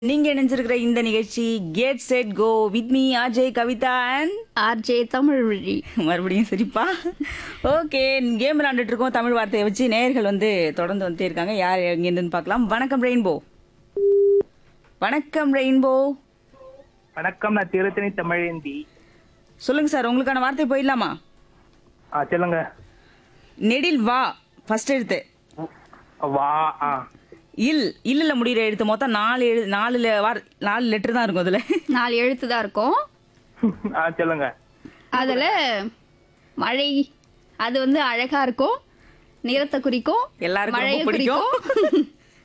நீங்க இணைஞ்சிருக்கிற இந்த நிகழ்ச்சி get set go with me Ajay Kavitha and RJ Tamil வழி மறுபடியும் சரிப்பா ஓகே கேம் விளையாண்டுட்டு இருக்கோம் தமிழ் வார்த்தையை வச்சு நேயர்கள் வந்து தொடர்ந்து வந்துட்டே இருக்காங்க யார் எங்கேருந்துன்னு பார்க்கலாம் வணக்கம் ரெயின்போ வணக்கம் ரெயின்போ வணக்கம் நான் திருத்தணி தமிழேந்தி சொல்லுங்க சார் உங்களுக்கான வார்த்தை போயிடலாமா ஆ சொல்லுங்க நெடில் வா ஃபர்ஸ்ட் எழுத்து வா ஆ இல் இல்லல முடிகிற எழுத்து மொத்தம் நாலு எழு நாலு வார் நாலு லெட்டர் தான் இருக்கும் அதுல நாலு எழுத்து தான் இருக்கும் ஆ சொல்லுங்க அதுல மழை அது வந்து அழகா இருக்கும் நிறத்தை குறிக்கும் எல்லாருக்கும் ரொம்ப மழையை பிடிக்கும். குறிக்கும்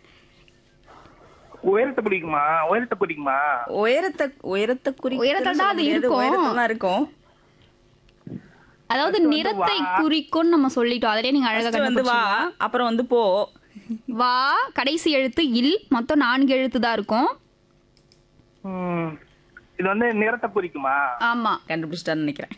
உயரத்தை பிடிக்குமா உயரத்தை பிடிக்குமா உயரத்தை உயரத்தை குறி உயரத்துல தான் அது இருக்கும். உயரத்துல தான் இருக்கும் அதாவது நிறத்தை குறிக்கும் நம்ம சொல்லிட்டோம் அதிலே நீங்க அழகா First வந்து வா கண்டுபிடிச்சீங்க அப்புறம் வந்து போ வா கடைசி எழுத்து இல் மொத்தம் நான்கு எழுத்து தான் இருக்கும் ம். இது வந்து நிறத்தை குறிக்குமா ஆமா கண்டுபிடிச்சிட்டான்னு நினைக்கிறேன்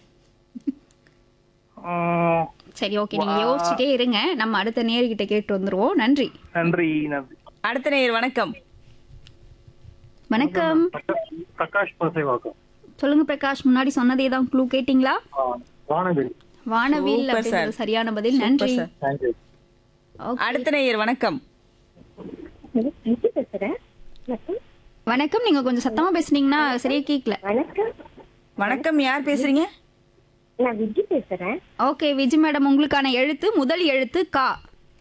ம். சரி ஓகே நீங்க யோசிச்சுட்டே இருங்க நம்ம அடுத்த நேர்கிட்ட கேட்டு வந்துருவோம் நன்றி நன்றி நன்றி அடுத்த நேயர் வணக்கம் வணக்கம் பிரகாஷ் பசைவாக்கம் சொல்லுங்க பிரகாஷ் முன்னாடி சொன்னதே தான் க்ளூ கேட்டிங்களா வானவில் வானவில் Super, அப்படின்றது sir. சரியான பதில் நன்றி sir. Thank you Okay. அடுத்த நேயர் வணக்கம் விஜி பேசுறேன் வணக்கம் வணக்கம் நீங்க கொஞ்சம் சத்தமா பேசுனீங்கன்னா சரியா கேக்கல வணக்கம் வணக்கம் யார் பேசுறீங்க நான் விஜி பேசுறேன் ஓகே விஜய் மேடம் உங்களுக்கான எழுத்து முதல் எழுத்து கா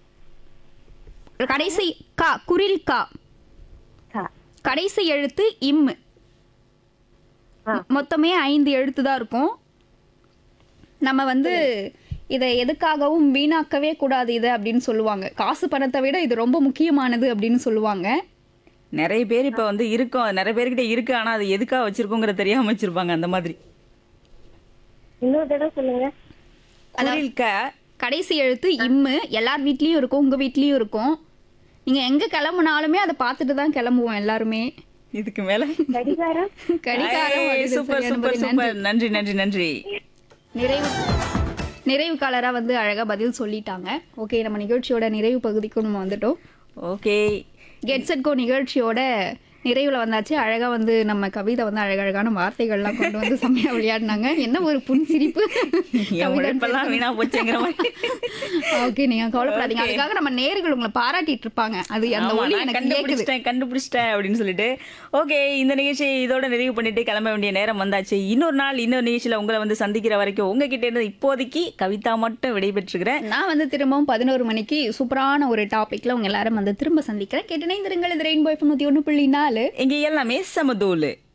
கடைசி கா குரில் கா கா. கடைசி எழுத்து இம் ஆ. மொத்தமே ஐந்து எழுத்து தான் இருக்கும் நம்ம வந்து இதை எதுக்காகவும் வீணாக்கவே கூடாது இதை அப்படின்னு சொல்லுவாங்க காசு பணத்தை விட இது ரொம்ப முக்கியமானது அப்படின்னு சொல்லுவாங்க நிறைய பேர் இப்ப வந்து இருக்கோம் நிறைய பேர்கிட்ட இருக்கு ஆனா அது எதுக்காக வச்சிருக்கோங்கிற தெரியாம வச்சிருப்பாங்க அந்த மாதிரி இன்னொரு தடவை சொல்லுங்க குரில் க கடைசி எழுத்து இம்மு எல்லார் வீட்லயும் இருக்கும் உங்க வீட்லயும் இருக்கும் நீங்க எங்க கிளம்புனாலுமே அதை பார்த்துட்டு தான் கிளம்புவோம் எல்லாருமே இதுக்கு மேல கடிகாரம் கடிகாரம் ஏய், வருது, சூப்பர் சரியான சூப்பர் பதில். சூப்பர் நன்றி நன்றி நன்றி நிறைவு நிறைவுக்காலரா வந்து அழகா பதில் சொல்லிட்டாங்க ஓகே நம்ம நிகழ்ச்சியோட நிறைவு பகுதிக்கும் நம்ம வந்துட்டோம் ஓகே கெட் செட் கோ நிகழ்ச்சியோட நிறைவுல வந்தாச்சு அழகா வந்து நம்ம கவிதை வந்து அழகழகான வார்த்தைகள்லாம் கொண்டு வந்து செம்மையா விளையாடினாங்க என்ன ஒரு புன் சிரிப்பு என் உழைப்பெல்லாம் வீணா போச்சுங்கிற மாதிரி ஓகே நீங்க கவலைப்படாதீங்க அதுக்காக நம்ம நேர்கள் உங்களை பாராட்டிட்டு இருப்பாங்க அது அந்த ஆமா, ஒலி நான் எனக்கு கேக்குது கண்டுபிடிச்சிட்டேன் கண்டுபிடிச்சிட்டேன் அப்படின்னு சொல்லிட்டு ஓகே இந்த நிகழ்ச்சியை இதோட நிறைவு பண்ணிட்டு கிளம்ப வேண்டிய நேரம் வந்தாச்சு இன்னொரு நாள் இன்னொரு நிகழ்ச்சியில உங்களை வந்து சந்திக்கிற வரைக்கும் உங்ககிட்ட இருந்து இப்போதைக்கு கவிதா மட்டும் விடைபெற்றுக்கிறேன் நான் வந்து திரும்பவும் பதினோரு மணிக்கு சூப்பரான ஒரு டாபிக்ல உங்க எல்லாரும் வந்து திரும்ப சந்திக்கிறேன் கேட்டு இணைந்திருங்கள் இது ரெயின்போ எஃப்எம் நூத்தி ஒண்ணு புள்ளி நாலு இங்க எல்லாமே சமதூளு